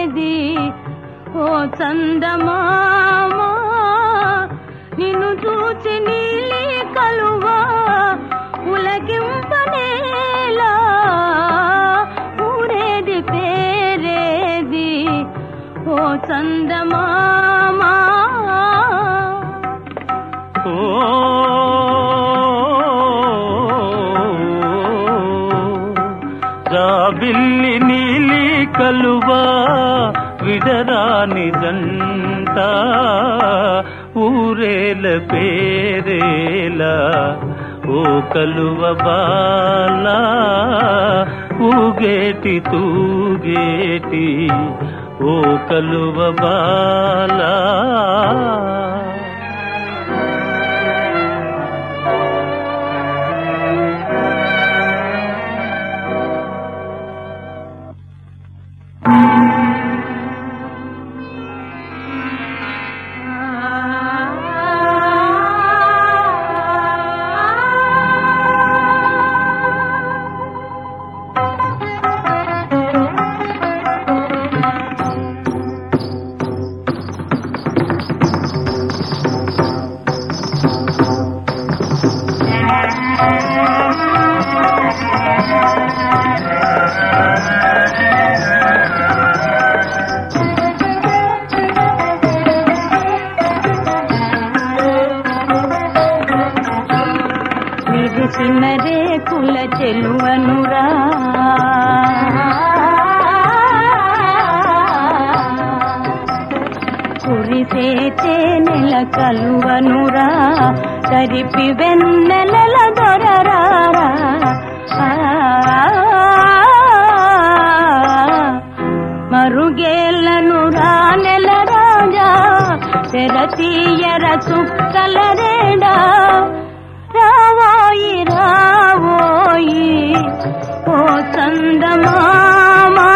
పేరేది ఓ చందమామా నిన్ను చూచి నీలి కలువా ఉలకింపనేలా ఊరేది పేరేది ఓ చందమామా ఓ జాబిల్లి నీలి కలువా విడరాని దంట ఊరేల పేరేలా ఓ కలువ బాల ఊగేటి తూగేటి ఓ కలువ బాలా విరిసిన రేకుల చెలువనురా కురిసే నెల కలువనురా తరిపి వెన్నెలల దొరరారా మరుగేళ్లను రా నెల రాజా తెరతీయర చుక్కల రేడా రావోయి రావోయి ఓ చందమామా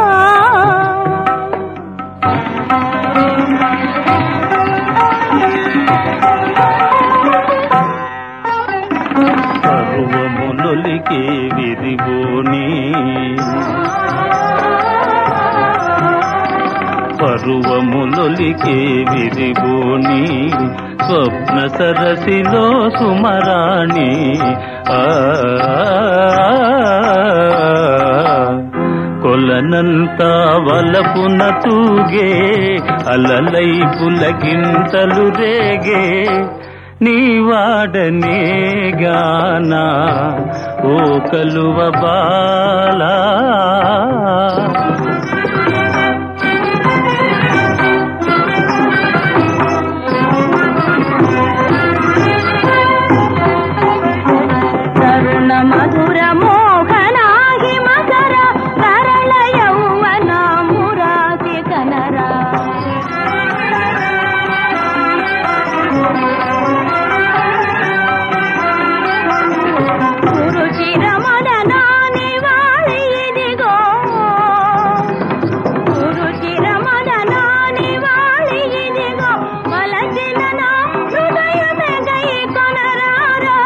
పర్వములొలికే విరిగోని పర్వములొలికే విరిగోని స్వప్న సరసిలో సుమరాణి ఆ కొలనంతా వలపున తూగే అలలై పులగింతలు రేగే నీవాడనే గానా ఓ కలువ బాలా తరుణ మధుర మోహనాగి మకర తరళ యౌవన మురాసి కనరా గురుచిర మదనాని వాళి ఇదిగో గురుచిర మదనాని వాళి ఇదిగో వలసిన నా హృదయమే గై కొనరారా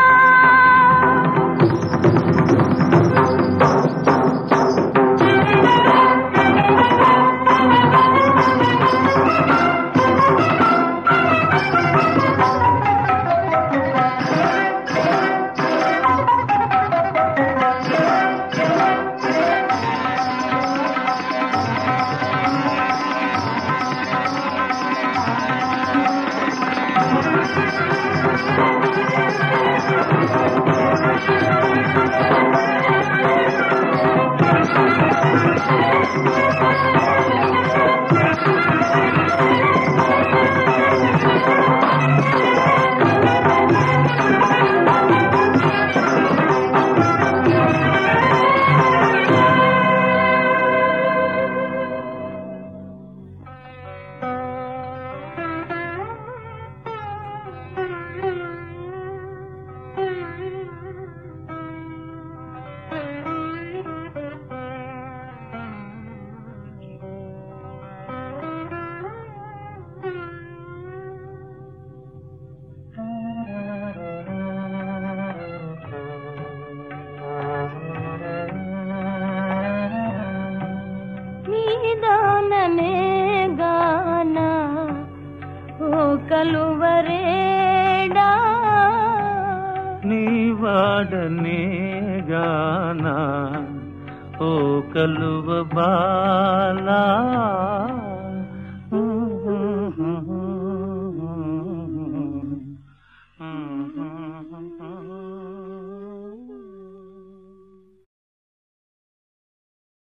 నీదా మననే గానా ఓ కలువరేడా నీ వాడనే గానా ఓ కలువ బాలా